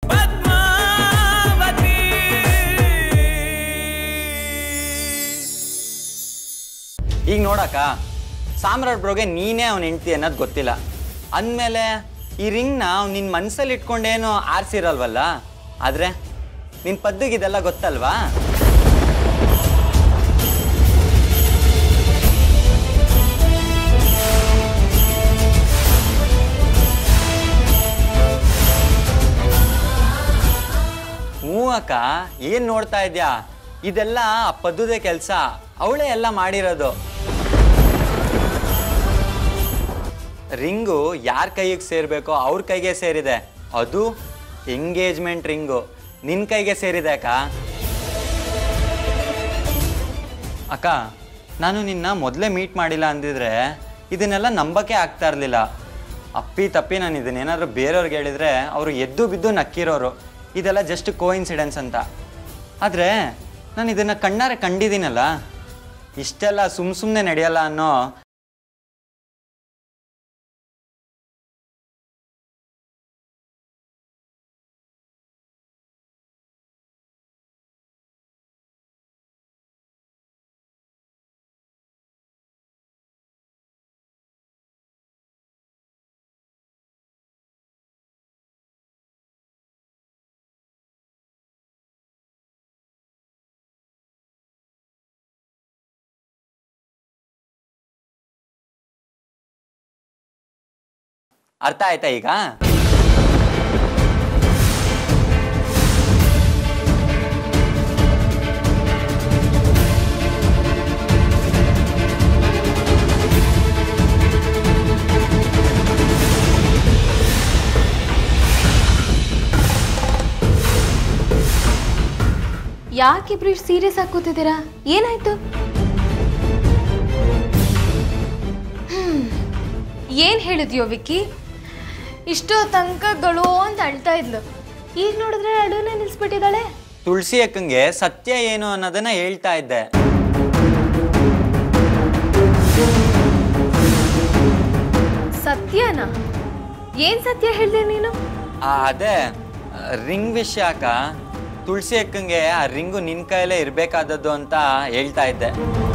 ಈಗ ನೋಡಕ್ಕ ಸಾಮ್ರಾಟ್ ಬ್ರೋಗೆ ನೀನೇ ಅವನ ಹೆಂಡ್ತಿ ಅನ್ನೋದು ಗೊತ್ತಿಲ್ಲ ಅಂದಮೇಲೆ ಈ ರಿಂಗ್ನ ನಿನ್ನ ಮನಸ್ಸಲ್ಲಿ ಇಟ್ಕೊಂಡೇನು ಆರಿಸಿರಲ್ವಲ್ಲ ಆದರೆ ನಿನ್ನ ಪದ್ದಿಗೆ ಇದೆಲ್ಲ ಗೊತ್ತಲ್ವಾ ಹ್ಞೂ ಅಕ್ಕ ಏನು ನೋಡ್ತಾ ಇದ್ಯಾ ಇದೆಲ್ಲ ಆ ಪದ್ದುದೇ ಕೆಲಸ ಅವಳೇ ಎಲ್ಲ ಮಾಡಿರೋದು ರಿಂಗು ಯಾರ ಕೈಗೆ ಸೇರಬೇಕೋ ಅವ್ರ ಕೈಗೆ ಸೇರಿದೆ ಅದು ಎಂಗೇಜ್ಮೆಂಟ್ ರಿಂಗು ನಿನ್ನ ಕೈಗೆ ಸೇರಿದೆ ಅಕ್ಕ ಅಕ್ಕ ನಾನು ನಿನ್ನ ಮೊದಲೇ ಮೀಟ್ ಮಾಡಿಲ್ಲ ಅಂದಿದ್ರೆ ಇದನ್ನೆಲ್ಲ ನಂಬಕ್ಕೆ ಆಗ್ತಾ ಇರಲಿಲ್ಲ ಅಪ್ಪಿ ತಪ್ಪಿ ನಾನು ಇದನ್ನೇನಾದರೂ ಬೇರೆಯವ್ರಿಗೆ ಹೇಳಿದರೆ ಅವರು ಎದ್ದು ಬಿದ್ದು ನಕ್ಕಿರೋರು ಇದೆಲ್ಲ ಜಸ್ಟ್ ಕೋ ಇನ್ಸಿಡೆನ್ಸ್ ಅಂತ ಆದರೆ ನಾನು ಇದನ್ನು ಕಣ್ಣಾರೆ ಕಂಡಿದ್ದೀನಲ್ಲ ಇಷ್ಟೆಲ್ಲ ಸುಮ್ಮ ಸುಮ್ಮನೆ ನಡೆಯಲ್ಲ ಅನ್ನೋ ಅರ್ಥ ಆಯ್ತಾ ಈಗ ಯಾಕಿಬ್ರು ಇಷ್ಟು ಸೀರಿಯಸ್ ಆಗಿ ಕೂತಿದ್ದೀರಾ ಏನಾಯ್ತು ಹ್ಮ್. ಏನ್ ಹೇಳಿದ್ಯೋ ವಿಕ್ಕಿ ಇಷ್ಟೋ ತನಕಗಳು ಅಂತ ಅಳ್ತಾ ಇದ್ಲು ಈಗ ನೋಡಿದ್ರೆ ಅಡುನೇ ನಿಲ್ಸ್ಬಿಟ್ಟಿದ್ದಾಳೆ ತುಳಸಿ ಅಕ್ಕಂಗೆ ಸತ್ಯ ಏನು ಅನ್ನೋದನ್ನ ಹೇಳ್ತಾ ಇದ್ದೆ ಸತ್ಯನಾ ಏನ್ ಸತ್ಯ ಹೇಳ್ದೆ ನೀನು ಆ, ಅದೇ ರಿಂಗ್ ವಿಷಯ ಅಕ್ಕ ತುಳಸಿ ಅಕ್ಕಂಗೆ ಆ ರಿಂಗು ನಿನ್ ಕೈಲೇ ಇರ್ಬೇಕಾದದ್ದು ಅಂತ ಹೇಳ್ತಾ ಇದ್ದೆ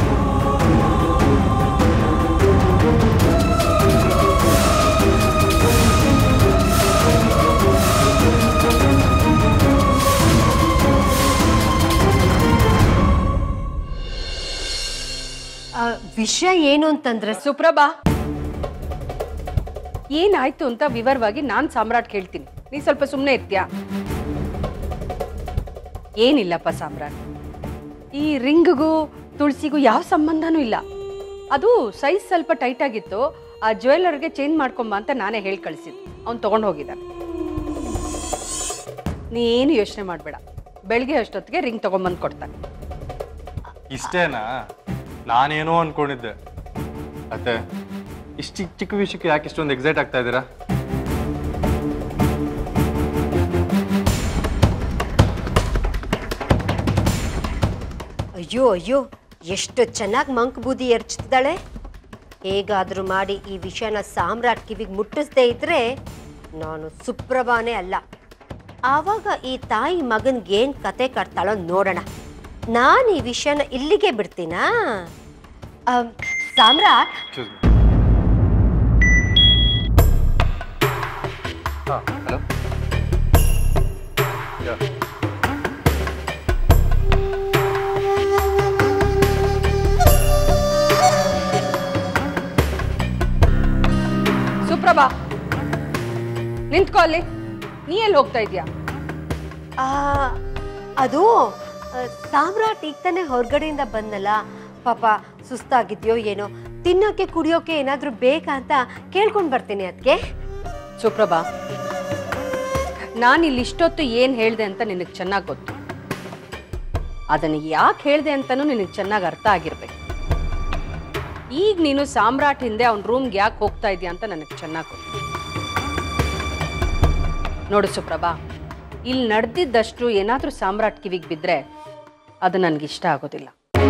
ಆ, ವಿಷಯ ಏನು ಅಂತಂದ್ರೆ ಸುಪ್ರಭಾ ಏನಾಯ್ತು ಅಂತ ವಿವರವಾಗಿ ನಾನು ಸಾಮ್ರಾಟ್ ಕೇಳ್ತೀನಿ ನೀ ಸ್ವಲ್ಪ ಸುಮ್ಮನೆ ಇರ್ತೀಯಾ ಏನಿಲ್ಲಪ್ಪ ಸಾಮ್ರಾಟ್ ಈ ರಿಂಗ್ಗೂ ತುಳಸಿಗೂ ಯಾವ ಸಂಬಂಧನೂ ಇಲ್ಲ ಅದು ಸೈಜ್ ಸ್ವಲ್ಪ ಟೈಟ್ ಆಗಿತ್ತು ಆ ಜ್ಯುವೆಲ್ಲರ್ಗೆ ಚೇಂಜ್ ಮಾಡ್ಕೊಂಬ ಅಂತ ನಾನೇ ಹೇಳಿ ಕಳಿಸಿದ್ದು ಅವ್ನು ತೊಗೊಂಡು ಹೋಗಿದ್ದಾನೆ ನೀನು ಯೋಚನೆ ಮಾಡಬೇಡ ಬೆಳಗ್ಗೆ ಅಷ್ಟೊತ್ತಿಗೆ ರಿಂಗ್ ತೊಗೊಂಬಂದು ಕೊಡ್ತಾನೆ ಇಷ್ಟೇನಾ ನಾನೇನೋ ಅನ್ಕೊಂಡಿದ್ದೆ ಅತ್ತೆ ಇಷ್ಟು ಚಿಕ್ಕ ಚಿಕ್ಕ ವಿಷಯಕ್ಕೆ ಯಾಕೆ ಇಷ್ಟೊಂದು ಎಕ್ಸೈಟ್ ಆಗ್ತಾ ಇದ್ದೀರಾ ಅಯ್ಯೋ ಅಯ್ಯೋ ಎಷ್ಟು ಚೆನ್ನಾಗಿ ಮಂಕ್ ಬೂದಿ ಎರಚ್ತಿದ್ದಾಳೆ ಹೇಗಾದರೂ ಮಾಡಿ ಈ ವಿಷಯನ ಸಾಮ್ರಾಟ್ ಕಿವಿಗೆ ಮುಟ್ಟಿಸ್ದೇ ಇದ್ರೆ ನಾನು ಸುಪ್ರಭಾನೇ ಅಲ್ಲ ಆವಾಗ ಈ ತಾಯಿ ಮಗನ್ಗೆ ಏನು ಕತೆ ಕಟ್ತಾಳೋ ನೋಡೋಣ ನಾನು ಈ ವಿಷಯನ ಇಲ್ಲಿಗೆ ಬಿಡ್ತೀನಾ ಅಮ್, ಸಾಮ್ರಾಟ್ Excuse me. ಹಾ ಹಲೋ ಯಾ ಸುಪ್ರಭಾ ನಿಂತ್ಕೋ ಅಲ್ಲಿ ನೀ ಎಲ್ಲಿ ಹೋಗ್ತಾ ಇದೀಯಾ ಆ, ಅದು ಆ, ಸಾಮ್ರಾಟ್ ಈಗ ತಾನೇ ಹೊರಗಡೆಯಿಂದ ಬಂದಲ್ಲ ಪಾಪ ಸುಸ್ತಾಗಿದ್ಯೋ ಏನೋ ತಿನ್ನೋಕೆ ಕುಡಿಯೋಕೆ ಏನಾದರೂ ಬೇಕಾ ಅಂತ ಕೇಳ್ಕೊಂಡು ಬರ್ತೀನಿ ಅದಕ್ಕೆ ಸುಪ್ರಭಾ ನಾನು ಇಲ್ಲಿ ಇಷ್ಟೊತ್ತು ಏನು ಹೇಳಿದೆ ಅಂತ ನಿನಗೆ ಚೆನ್ನಾಗಿ ಗೊತ್ತು ಅದನ್ನು ಯಾಕೆ ಹೇಳಿದೆ ಅಂತಲೂ ನಿನಗೆ ಚೆನ್ನಾಗಿ ಅರ್ಥ ಆಗಿರ್ಬೇಕು ಈಗ ನೀನು ಸಾಮ್ರಾಟ್ ಹಿಂದೆ ಅವ್ನ ರೂಮ್ಗೆ ಯಾಕೆ ಹೋಗ್ತಾ ಇದೀಯ ಅಂತ ನನಗೆ ಚೆನ್ನಾಗಿ ಗೊತ್ತು ನೋಡು ಸುಪ್ರಭಾ ಇಲ್ಲಿ ನಡೆದಿದ್ದಷ್ಟು ಏನಾದರೂ ಸಾಮ್ರಾಟ್ ಕಿವಿಗೆ ಬಿದ್ದರೆ ಅದು ನನಗಿಷ್ಟ ಆಗೋದಿಲ್ಲ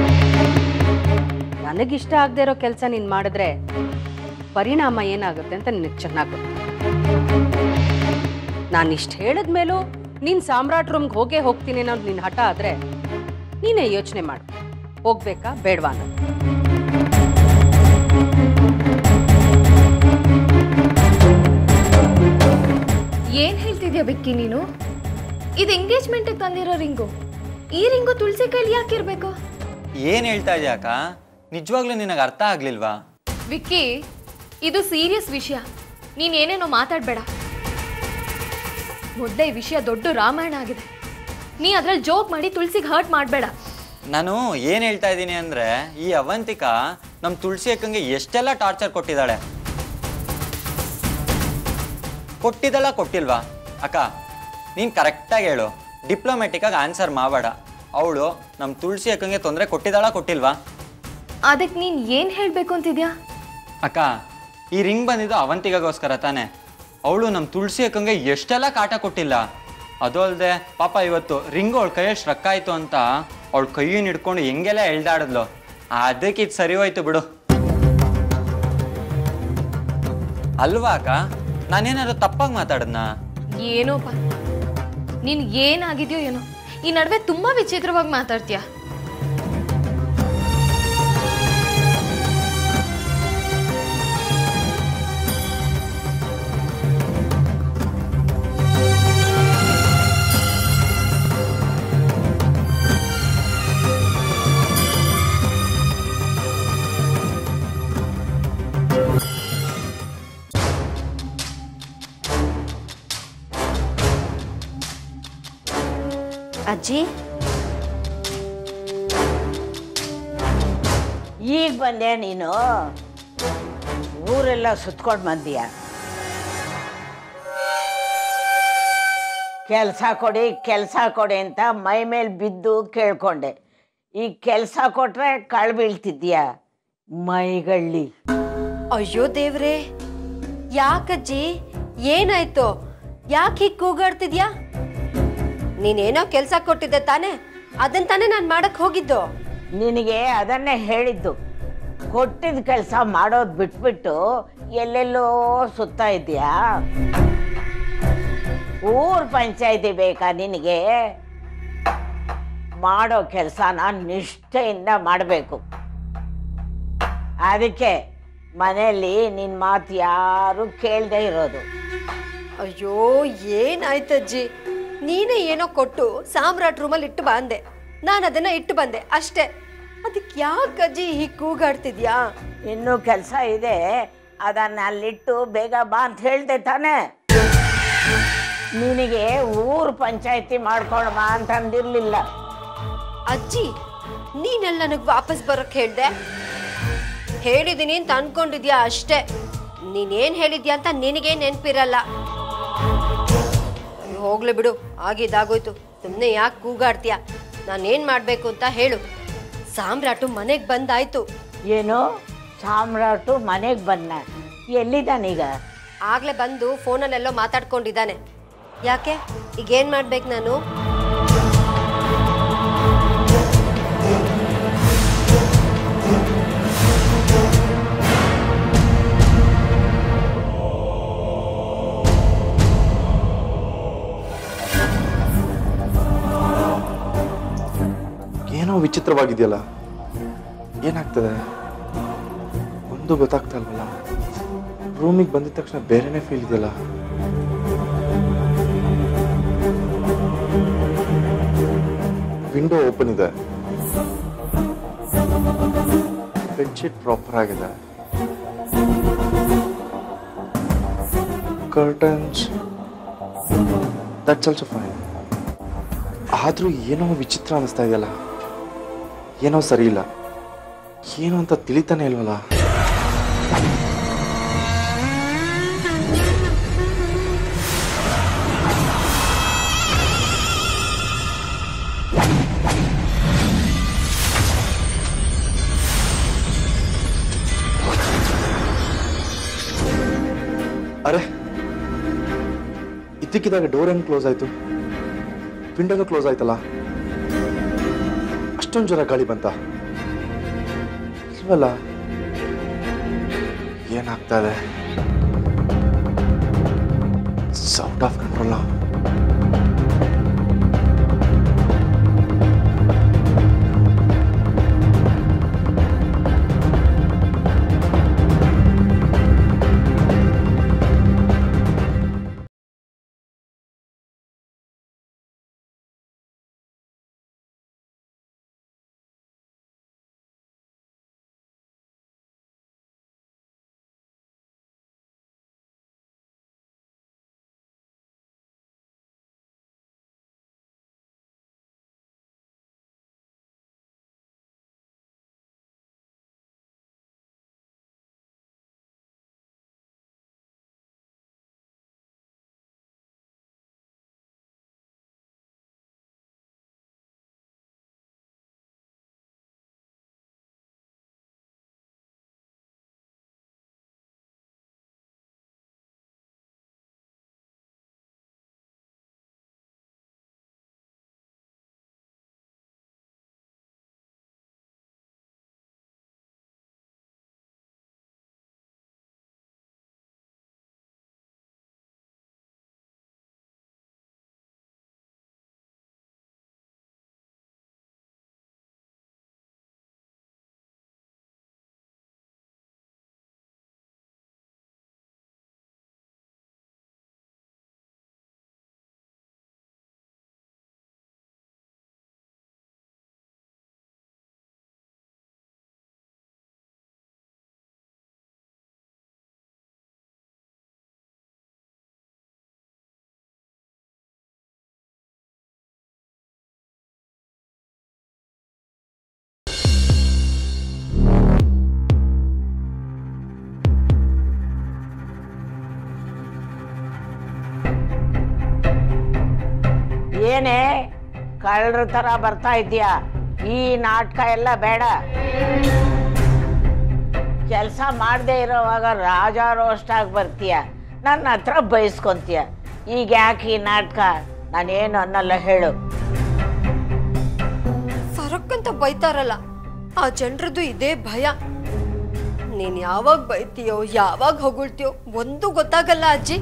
ನನಗಿಷ್ಟ ಆಗದೆ ಇರೋ ಕೆಲಸ ನೀನು ಮಾಡಿದ್ರೆ ಪರಿಣಾಮ ಏನಾಗುತ್ತೆ ಅಂತ ನಿನಗೆ ಚೆನ್ನಾಗಿ ಗೊತ್ತು ನಾನು ಇಷ್ಟು ಹೇಳಿದ ಮೇಲೂ ನೀನ್ ಸಾಮ್ರಾಟ್ ರೂಮ್ಗೆ ಹೋಗೇ ಹೋಗ್ತೀನಿ ಅನ್ನೋದು ನಿನ್ನ ಹಠ ಆದ್ರೆ ನೀನೇ ಯೋಚನೆ ಮಾಡು ಹೋಗ್ಬೇಕಾ ಬೇಡವಾ ಅನ್ನೋದು ಏನ್ ಹೇಳ್ತಿದ್ಯಾ ಬಿಕ್ಕಿ ನೀನು ಇದು ಎಂಗೇಜ್ಮೆಂಟ್ ತಂದಿರೋ ರಿಂಗು ಈ ರಿಂಗು ತುಳಸಿ ಕೈಲಿ ಯಾಕಿರ್ಬೇಕು ಏನು ಹೇಳ್ತಾ ಇದೆಯಾ ಅಕ್ಕ ನಿಜವಾಗ್ಲೂ ನಿನಗೆ ಅರ್ಥ ಆಗ್ಲಿಲ್ವಾ ವಿಕ್ಕಿ ಇದು ಸೀರಿಯಸ್ ವಿಷಯ ನೀನ್ ಏನೇನೋ ಮಾತಾಡ್ಬೇಡ ಮೊದಲೇ ಈ ವಿಷಯ ದೊಡ್ಡ ರಾಮಾಯಣ ಆಗಿದೆ ನೀ ಅದ್ರಲ್ಲಿ ಜೋಕ್ ಮಾಡಿ ತುಳಸಿಗೆ ಹರ್ಟ್ ಮಾಡಬೇಡ ನಾನು ಏನು ಹೇಳ್ತಾ ಇದ್ದೀನಿ ಅಂದರೆ ಈ ಅವಂತಿಕ ನಮ್ಮ ತುಳಸಿ ಅಕ್ಕಂಗೆ ಎಷ್ಟೆಲ್ಲ ಟಾರ್ಚರ್ ಕೊಟ್ಟಿದ್ದಾಳೆ ಕೊಟ್ಟಿದ್ದಲ್ಲ ಕೊಟ್ಟಿಲ್ವಾ ಅಕ್ಕ ನೀನು ಕರೆಕ್ಟಾಗಿ ಹೇಳು ಡಿಪ್ಲೊಮ್ಯಾಟಿಕ್ಕಾಗಿ ಆನ್ಸರ್ ಮಾಡಬೇಡ ಅವಳು ನಮ್ಮ ತುಳಸಿ ಅಕ್ಕಂಗೆ ತೊಂದರೆ ಕೊಟ್ಟಿದ್ದಾಳ ಕೊಟ್ಟಿಲ್ವಾ ಅದಕ್ಕೆ ನೀನ್ ಏನ್ ಹೇಳ್ಬೇಕು ಅಂತಿದ್ಯಾ ಅಕ್ಕ ಈ ರಿಂಗ್ ಬಂದಿದ್ದು ಅವಂತಿಗಾಗೋಸ್ಕರ ತಾನೆ ಅವಳು ನಮ್ಮ ತುಳಸಿ ಅಕ್ಕಂಗೆ ಎಷ್ಟೆಲ್ಲ ಕಾಟ ಕೊಟ್ಟಿಲ್ಲ ಅದು ಅಲ್ಲದೆ ಪಾಪ ಇವತ್ತು ರಿಂಗ್ ಅವಳ ಕೈಯಲ್ಲಿ ಸ್ಟ್ರಕ್ ಆಯಿತು ಅಂತ ಅವಳ ಕೈಯನ್ನು ಹಿಡ್ಕೊಂಡು ಹೆಂಗೆಲ್ಲ ಎಳ್ದಾಡಿದ್ಲು ಅದಕ್ಕೆ ಇದು ಸರಿ ಹೋಯ್ತು ಬಿಡು ಅಲ್ವಾ ಅಕ್ಕ ನಾನೇನಾದ್ರು ತಪ್ಪಾಗಿ ಮಾತಾಡದ್ನಾ ಏನೋಪ್ಪ ನೀನ್ ಏನಾಗಿದ್ಯೋ ಏನೋ ಈ ನಡುವೆ ತುಂಬಾ ವಿಚಿತ್ರವಾಗಿ ಮಾತಾಡ್ತೀಯ ಅಜ್ಜಿ ಈಗ ಬಂದೆ ನೀನು ಊರೆಲ್ಲ ಸುತ್ಕೊಂಡು ಬಂದೀಯ ಕೆಲಸ ಕೊಡಿ ಕೆಲಸ ಕೊಡಿ ಅಂತ ಮೈ ಮೇಲೆ ಬಿದ್ದು ಕೇಳ್ಕೊಂಡೆ ಈಗ ಕೆಲಸ ಕೊಟ್ರೆ ಕಳ್ ಬೀಳ್ತಿದ್ಯಾ ಮೈಗಳ್ಳಿ ಅಯ್ಯೋ ದೇವ್ರೇ ಯಾಕಜ್ಜಿ ಏನಾಯ್ತು ಯಾಕೆ ಹೀಗೆ ಕೂಗಾಡ್ತಿದ್ಯಾ ನೀನೇನೋ ಕೆಲಸ ಕೊಟ್ಟಿದ್ದೆ ತಾನೇ ಅದನ್ನ ತಾನೇ ನಾನು ಮಾಡಕ್ ಹೋಗಿದ್ದು ನಿನಗೆ ಅದನ್ನೇ ಹೇಳಿದ್ದು ಕೊಟ್ಟಿದ್ದ ಕೆಲಸ ಮಾಡೋದು ಬಿಟ್ಬಿಟ್ಟು ಎಲ್ಲೆಲ್ಲೋ ಸುತ್ತ ಇದೆಯಾ ಊರ್ ಪಂಚಾಯತಿ ಬೇಕಾ ನಿನಗೆ ಮಾಡೋ ಕೆಲಸನ ನಿಷ್ಠೆಯಿಂದ ಮಾಡಬೇಕು ಅದಕ್ಕೆ ಮನೆಯಲ್ಲಿ ನಿನ್ನ ಮಾತು ಯಾರು ಕೇಳದೆ ಇರೋದು ಅಯ್ಯೋ ಏನಾಯ್ತಜ್ಜಿ ನೀನೇ ಏನೋ ಕೊಟ್ಟು ಸಾಮ್ರಾಟ್ ರೂಮಲ್ಲಿ ಇಟ್ಟು ಬಂದೆ ನಾನು ಅದನ್ನ ಇಟ್ಟು ಬಂದೆ ಅಷ್ಟೇ ಅದಕ್ಕೆ ಯಾಕಜ್ಜಿ ಹೀಗೆ ಕೂಗಾಡ್ತಿದ್ಯಾ ಇನ್ನೂ ಕೆಲಸ ಇದೆ ಅದನ್ನ ಅಲ್ಲಿಟ್ಟು ಬೇಗ ಬಾ ಅಂತ ಹೇಳ್ದೆ ತಾನೆ ನಿನಗೆ ಊರು ಪಂಚಾಯತಿ ಮಾಡ್ಕೊಂಡು ಬಾ ಅಂತಂದಿರ್ಲಿಲ್ಲ ಅಜ್ಜಿ ನೀನೆಲ್ಲ ನನಗೆ ವಾಪಸ್ ಬರೋಕ್ ಹೇಳ್ದೆ ಹೇಳಿದೀನಿ ಅಂತ ಅನ್ಕೊಂಡಿದ್ಯಾ ಅಷ್ಟೇ ನೀನೇನ್ ಹೇಳಿದ್ಯಾ ಅಂತ ನಿನಗೆ ನೆನ್ಪಿರಲ್ಲ ಅಯ್ಯೋ, ಹೋಗ್ಲಿ ಬಿಡು ಆಗಿದ್ದಾಗೋಯ್ತು ಸುಮ್ಮನೆ ಯಾಕೆ ಕೂಗಾಡ್ತೀಯ ನಾನೇನ್ ಮಾಡ್ಬೇಕು ಅಂತ ಹೇಳು ಸಾಮ್ರಾಟು ಮನೆಗೆ ಬಂದಾಯ್ತು ಏನು ಸಾಮ್ರಾಟು ಮನೆಗೆ ಬಂದ ಎಲ್ಲಿದ್ದಾನೀಗ ಆಗ್ಲೇ ಬಂದು ಫೋನಲ್ಲೆಲ್ಲೋ ಮಾತಾಡ್ಕೊಂಡಿದ್ದಾನೆ ಯಾಕೆ ಈಗ ಏನ್ ಮಾಡ್ಬೇಕು ನಾನು ಏನೋ ವಿಚಿತ್ರವಾಗಿದೆಯಲ್ಲ ಏನಾಗ್ತದೆ ಒಂದು ಗೊತ್ತಾಗ್ತಾ ಇಲ್ವಲ್ಲ ರೂಮಿಗೆ ಬಂದಿದ ತಕ್ಷಣ ಬೇರೆನೇ ಫೀಲ್ ಇದೆಯಲ್ಲ ವಿಂಡೋ ಓಪನ್ ಇದೆ ಬೆಡ್ಶೀಟ್ ಪ್ರಾಪರ್ ಆಗಿದೆ ಕರ್ಟನ್ಸ್ ದಟ್ಸ್ ಆಲ್ಸೋ ಫೈನ್ ಆದರೂ ಏನೋ ವಿಚಿತ್ರ ಅನಿಸ್ತಾ ಇದೆಯಲ್ಲ ಏನೋ ಸರಿ ಇಲ್ಲ ಏನು ಅಂತ ತಿಳಿತಾನೆ ಇಲ್ವಲ್ಲ ಅರೆ ಇದ್ದಕ್ಕಿದ್ದಾಗ ಡೋರ್ ಹೆಂಗ್ ಕ್ಲೋಸ್ ಆಯ್ತು ವಿಂಡೋನು ಕ್ಲೋಸ್ ಆಯ್ತಲ್ಲ ಅಷ್ಟೊಂದು ಜೋರ ಗಾಳಿ ಬಂತ ಇಲ್ವಲ್ಲ ಏನಾಗ್ತಾ ಇದೆ ಔಟ್ ಆಫ್ ಕಂಟ್ರೋಲ್ ಏನೇ ಕಳ್ಳರ ಥರ ಬರ್ತಾ ಇದೀಯಾ ಈ ನಾಟಕ ಎಲ್ಲ ಬೇಡ ಕೆಲಸ ಮಾಡದೇ ಇರೋವಾಗ ರಾಜಾರೋಷ್ಟಾಗಿ ಬರ್ತೀಯ ನನ್ನ ಹತ್ರ ಬಯಸ್ಕೊಂತೀಯ ಈಗ ಯಾಕೆ ಈ ನಾಟಕ ನಾನೇನು ಅನ್ನಲ್ಲ ಹೇಳು ಸರಕ್ಕಂತ ಬೈತಾರಲ್ಲ ಆ ಜನರದ್ದು ಇದೇ ಭಯ ನೀನ್ ಯಾವಾಗ ಬೈತೀಯೋ ಯಾವಾಗ ಹೊಗಳ್ತೀಯೋ ಒಂದು ಗೊತ್ತಾಗಲ್ಲ ಅಜ್ಜಿ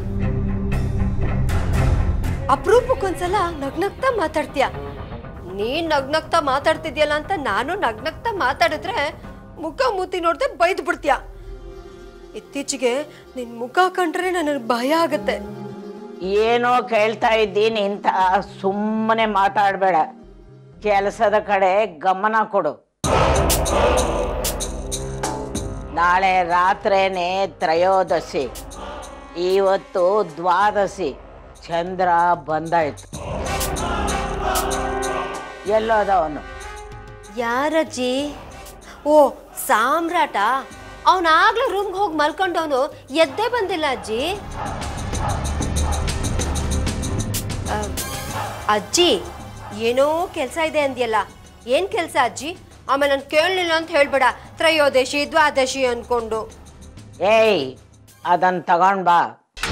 ಅಪರೂಪಕ್ಕೊಂದ್ಸಲ ನಗ್ನಗ್ತಾ ಮಾತಾಡ್ತೀಯ ನೀನ್ ನಗ್ನಗ್ತಾ ಮಾತಾಡ್ತಿದ್ಯಲ್ಲ ಅಂತ ನಾನು ನಗ್ನಗ್ತಾ ಮಾತಾಡಿದ್ರೆ ಮುಖ ಮೂತಿ ನೋಡ್ದೆ ಬೈದ್ ಬಿಡ್ತೀಯ ಇತ್ತೀಚೆಗೆ ನಿನ್ ಮುಖ ಕಂಡ್ರೆ ನನಗೆ ಭಯ ಆಗತ್ತೆ ಏನೋ ಕೇಳ್ತಾ ಇದ್ದೀನಿ ಅಂತ ಸುಮ್ಮನೆ ಮಾತಾಡಬೇಡ ಕೆಲಸದ ಕಡೆ ಗಮನ ಕೊಡು ನಾಳೆ ರಾತ್ರೇನೆ ತ್ರಯೋದಶಿ ಇವತ್ತು ದ್ವಾದಶಿ ಚಂದ್ರ ಬಂದಾಯ್ತು ಎಲ್ಲೋದವನು ಯಾರಜ್ಜಿ ಓ ಸಾಮ್ರಾಟ ಅವನಾಗ್ಲೇ ರೂಮ್ಗೆ ಹೋಗಿ ಮಲ್ಕೊಂಡವನು ಎದ್ದೇ ಬಂದಿಲ್ಲ ಅಜ್ಜಿ ಆ, ಅಜ್ಜಿ ಏನೋ ಕೆಲಸ ಇದೆ ಅಂದ್ಯಲ್ಲ ಏನ್ ಕೆಲಸ ಅಜ್ಜಿ ಆಮೇಲೆ ನಾನು ಕೇಳಲಿಲ್ಲ ಅಂತ ಹೇಳ್ಬೇಡ ತ್ರಯೋದಶಿ ದ್ವಾದಶಿ ಅನ್ಕೊಂಡು ಏಯ್ ಅದನ್ನ ತಗೊಂಡ್ ಬಾ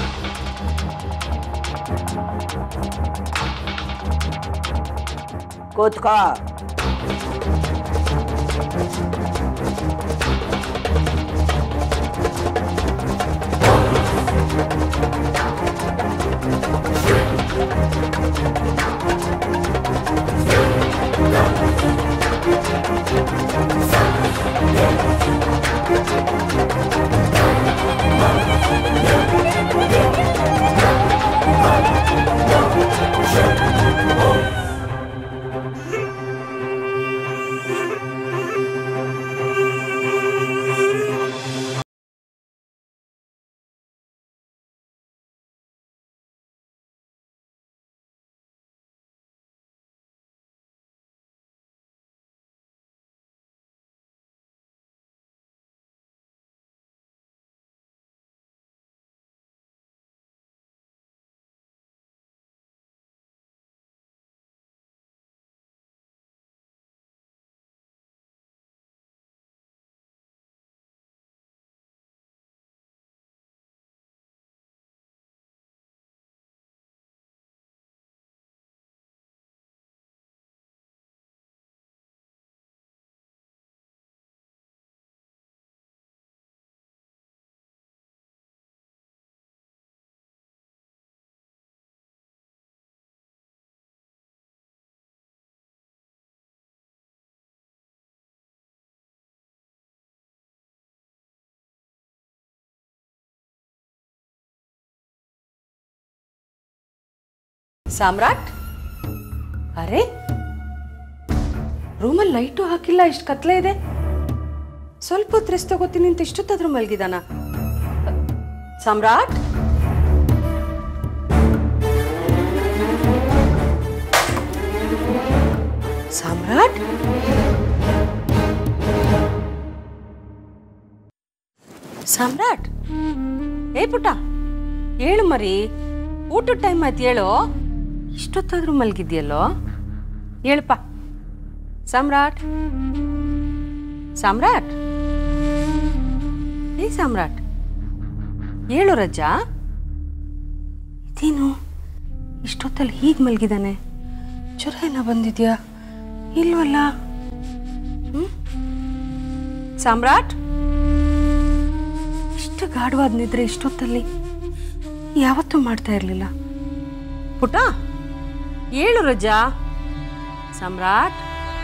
ಕೂತ್ಕೋ ಸಾಮ್ರಾಟ್ ಅರೆ ರೂಮಲ್ಲಿ ಲೈಟು ಹಾಕಿಲ್ಲ ಇಷ್ಟು ಕತ್ಲೆ ಇದೆ ಸ್ವಲ್ಪ ಹೊತ್ತು ರೆಸ್ಟ್ ತಗೋತೀನಿ ಅಂತ ಇಷ್ಟೊತ್ತಾದ್ರೂ ಮಲಗಿದಾನ ಸಾಮ್ರಾಟ್ ಸಾಮ್ರಾಟ್ ಸಾಮ್ರಾಟ್ ಏ ಪುಟ್ಟ ಹೇಳು ಮರಿ ಊಟದ ಟೈಮ್ ಆಯ್ತು ಹೇಳು ಇಷ್ಟೊತ್ತಾದ್ರೂ ಮಲಗಿದ್ಯಲ್ಲೋ ಹೇಳಪ್ಪ ಸಾಮ್ರಾಟ್ ಸಾಮ್ರಾಟ್ ಏ ಸಾಮ್ರಾಟ್ ಹೇಳು ರಜ್ಜಾ ಇದೇನು ಇಷ್ಟೊತ್ತಲ್ಲಿ ಹೀಗೆ ಮಲಗಿದಾನೆ ಜ್ವರ ಏನೋ ಬಂದಿದ್ಯಾ ಇಲ್ವಲ್ಲ ಹ್ಮ್? ಸಾಮ್ರಾಟ್ ಇಷ್ಟು ಗಾಢವಾದ ನಿದ್ರೆ ಇಷ್ಟೊತ್ತಲ್ಲಿ ಯಾವತ್ತೂ ಮಾಡ್ತಾ ಇರಲಿಲ್ಲ ಪುಟ ಏಳು ರಜಾ ಸಮ್ರಾಟ್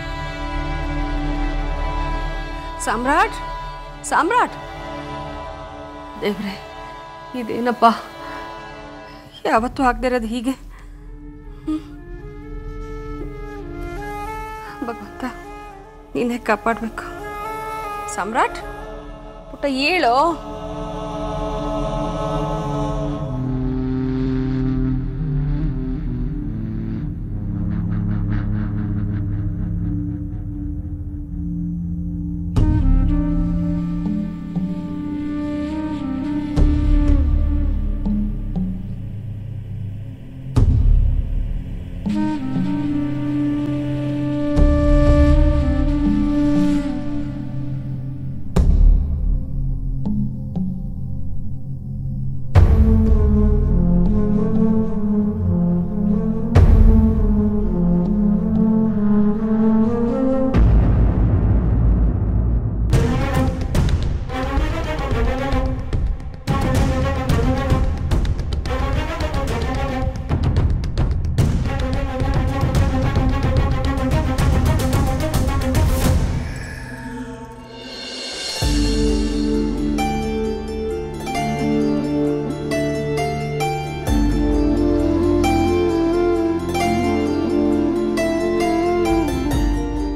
ಸಮ್ರಾಟ್ ಸಾಮ್ರಾಟ್ ದೇವ್ರೆ ಇದೇನಪ್ಪ ಯಾವತ್ತೂ ಆಗದೆ ಇರೋದು ಹೀಗೆ ಹ್ಮ್. ಭಗವಂತ ನೀನೇ ಕಾಪಾಡಬೇಕು ಸಮ್ರಾಟ್ ಪುಟ್ಟ ಏಳು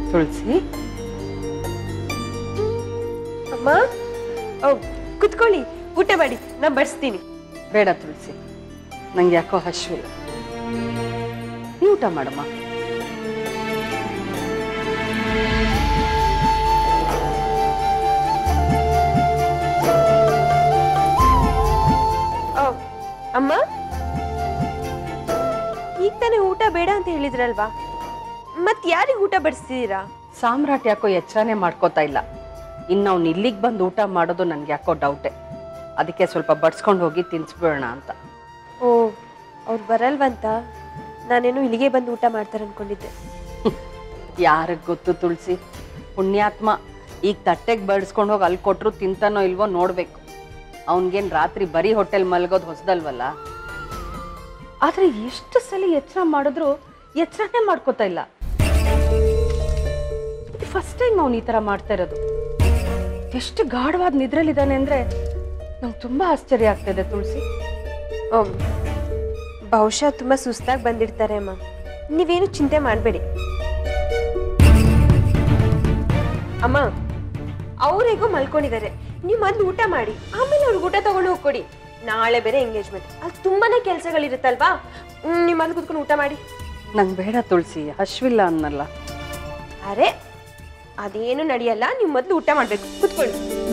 ತುಳಸಿ ಅಮ್ಮ ಓ ಕುತ್ಕೊಳ್ಳಿ ಊಟ ಮಾಡಿ ನಾನು ಬಡಿಸ್ತೀನಿ ಬೇಡ ತುಳಸಿ ನಂಗೆ ಯಾಕೋ ಹಶ್ವಿಲ್ಲ ನೀ ಊಟ ಮಾಡಮ್ಮ ಓ, ಅಮ್ಮ ಈಗ ತಾನೇ ಊಟ ಬೇಡ ಅಂತ ಹೇಳಿದ್ರಲ್ವಾ ಮತ್ ಯಾರಿಗೆ ಊಟ ಬಡಿಸ್ತಿದ್ದೀರಾ ಸಾಮ್ರಾಟ್ ಯಾಕೋ ಎಚ್ಚರನೇ ಮಾಡ್ಕೋತಾ ಇಲ್ಲ ಇನ್ನು ಅವ್ನು ಇಲ್ಲಿಗೆ ಬಂದು ಊಟ ಮಾಡೋದು ನನ್ಗೆ ಯಾಕೋ ಡೌಟೆ ಅದಕ್ಕೆ ಸ್ವಲ್ಪ ಬಡ್ಸ್ಕೊಂಡು ಹೋಗಿ ತಿನ್ಸ್ಬಿಡೋಣ ಅಂತ ಓ ಅವ್ರು ಬರಲ್ವಂತ ನಾನೇನು ಇಲ್ಲಿಗೆ ಬಂದು ಊಟ ಮಾಡ್ತಾರೆ ಅನ್ಕೊಂಡಿದ್ದೆ ಯಾರಿಗೆ ಗೊತ್ತು ತುಳಸಿ ಪುಣ್ಯಾತ್ಮ ಈಗ ತಟ್ಟೆಗೆ ಬಡಿಸ್ಕೊಂಡು ಹೋಗಿ ಅಲ್ಲಿ ಕೊಟ್ಟರು ತಿಂತಾನೋ ಇಲ್ವೋ ನೋಡ್ಬೇಕು ಅವನಿಗೇನು ರಾತ್ರಿ ಬರೀ ಹೋಟೆಲ್ ಮಲ್ಗೋದು ಹೊಸದಲ್ವಲ್ಲ ಆದ್ರೆ ಎಷ್ಟು ಸಲ ಎಚ್ಚರ ಮಾಡಿದ್ರು ಎಚ್ಚರನೇ ಮಾಡ್ಕೋತಾ ಇಲ್ಲ ಫಸ್ಟ್ ಟೈಮ್ ಅವ್ನು ಈ ಥರ ಮಾಡ್ತಾ ಇರೋದು ಎಷ್ಟು ಗಾಢವಾದ ನಿದ್ರಲ್ಲಿದ್ದಾನೆ ಅಂದ್ರೆ ನಂಗೆ ತುಂಬಾ ಆಶ್ಚರ್ಯ ಆಗ್ತಿದೆ ತುಳಸಿ ಓ ಬಹುಶಃ ತುಂಬಾ ಸುಸ್ತಾಗಿ ಬಂದಿರ್ತಾರೆ ಅಮ್ಮ ನೀವೇನು ಚಿಂತೆ ಮಾಡಬೇಡಿ ಅಮ್ಮ ಅವ್ರಿಗೂ ಮಲ್ಕೊಂಡಿದ್ದಾರೆ ನೀವು ಮೊದ್ಲು ಊಟ ಮಾಡಿ ಆಮೇಲೆ ಅವ್ರಿಗೆ ಊಟ ತಗೊಂಡು ಹೋಗ್ಕೊಡಿ ನಾಳೆ ಬೇರೆ ಎಂಗೇಜ್ಮೆಂಟ್ ಅಲ್ಲಿ ತುಂಬಾನೇ ಕೆಲಸಗಳಿರುತ್ತಲ್ವಾ ನೀವು ಮೊದ್ಲು ಕುತ್ಕೊಂಡು ಊಟ ಮಾಡಿ ನಂಗೆ ಬೇಡ ತುಳಸಿ ಹಶ್ವಿಲ್ಲ ಅನ್ನಲ್ಲ ಅರೆ ಅದೇನು ನಡೆಯಲ್ಲ ನೀವು ಮೊದಲು ಊಟ ಮಾಡಬೇಕು ಕುತ್ಕೊಳ್ಳಿ